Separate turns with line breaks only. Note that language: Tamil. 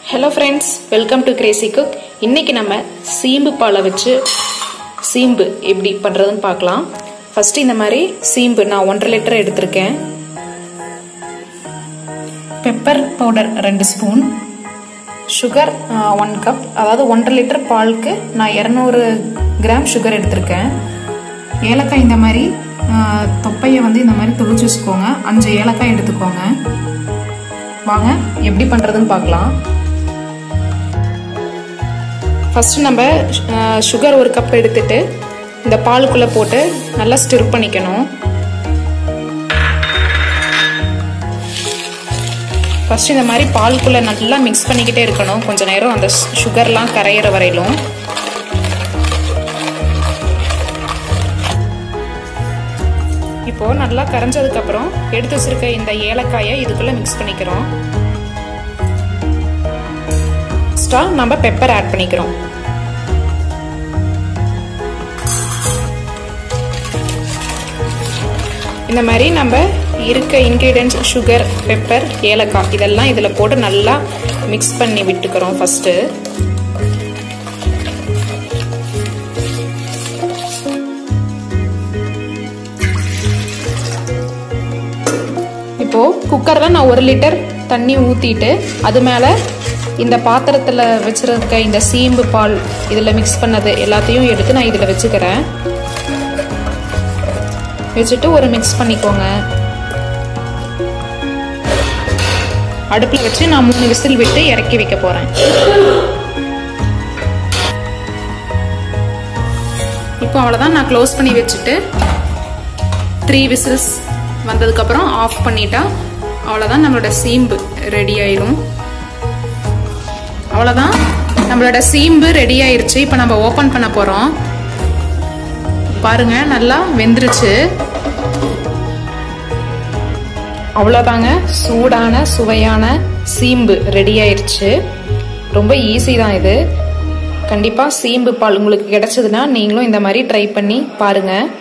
hello friends welcome to crazy cook இன்னைக்கு நம்ம சீம்பு பாலை வச்சு சீம்பு எப்படி பண்ணுறதுன்னு பார்க்கலாம் ஃபர்ஸ்ட் இந்த மாதிரி சீம்பு நான் ஒன்றரை லிட்டர் எடுத்திருக்கேன் பெப்பர் பவுடர் ரெண்டு ஸ்பூன் சுகர் ஒன் கப் அதாவது ஒன்றரை லிட்டர் பாலுக்கு நான் இரநூறு கிராம் சுகர் எடுத்திருக்கேன் ஏலக்காய் இந்த மாதிரி தொப்பையை வந்து இந்த மாதிரி துளிச்சு வச்சுக்கோங்க அஞ்சு ஏலக்காய் எடுத்துக்கோங்க வாங்க எப்படி பண்ணுறதுன்னு பார்க்கலாம் ஃபஸ்ட்டு நம்ம சுகர் ஒரு கப் எடுத்துட்டு இந்த பாலுக்குள்ளே போட்டு நல்லா ஸ்டிர் பண்ணிக்கணும் ஃபஸ்ட்டு இந்த மாதிரி பாலுக்குள்ளே நல்லா மிக்ஸ் பண்ணிக்கிட்டே இருக்கணும் கொஞ்சம் நேரம் அந்த சுகர்லாம் கரையிற வரையிலும் இப்போது நல்லா கரைஞ்சதுக்கப்புறம் எடுத்து வச்சிருக்க இந்த ஏலக்காயை இதுக்குள்ளே மிக்ஸ் பண்ணிக்கிறோம் எக்ஸ்ட்ரா நம்ம பெப்பர் ஆட் பண்ணிக்கிறோம் இந்த மாதிரி நம்ம இருக்க இன்க்ரீடியன்ஸ் சுகர் பெப்பர் ஏலக்காய் இதெல்லாம் இதில் போட்டு நல்லா மிக்ஸ் பண்ணி விட்டுக்கிறோம் ஃபஸ்ட்டு இப்போது குக்கரில் நான் ஒரு லிட்டர் தண்ணி ஊற்றிட்டு அது மேலே இந்த பாத்திரத்தில் வச்சுருக்க இந்த சீம்பு பால் இதில் மிக்ஸ் பண்ணது எல்லாத்தையும் எடுத்து நான் இதில் வச்சுக்கிறேன் வச்சுட்டு ஒரு மிக்ஸ் பண்ணிக்கோங்க அடுப்பில் வச்சு நான் மூணு விசில் விட்டு இறக்கி வைக்க போகிறேன் இப்போ அவ்வளோதான் நான் க்ளோஸ் பண்ணி வச்சுட்டு த்ரீ விசில்ஸ் வந்ததுக்கப்புறம் ஆஃப் பண்ணிட்டா அவ்வளோதான் நம்மளோட சீம்பு ரெடி ஆயிரும் அவ்வளோதான் நம்மளோட சீம்பு ரெடி ஆயிருச்சு இப்போ நம்ம ஓப்பன் பண்ண போகிறோம் பாருங்க நல்லா வெந்துருச்சு அவ்வளோதாங்க சூடான சுவையான சீம்பு ரெடி ஆயிருச்சு ரொம்ப ஈஸி தான் இது கண்டிப்பாக சீம்பு பால் உங்களுக்கு கிடைச்சதுன்னா நீங்களும் இந்த மாதிரி ட்ரை பண்ணி பாருங்கள்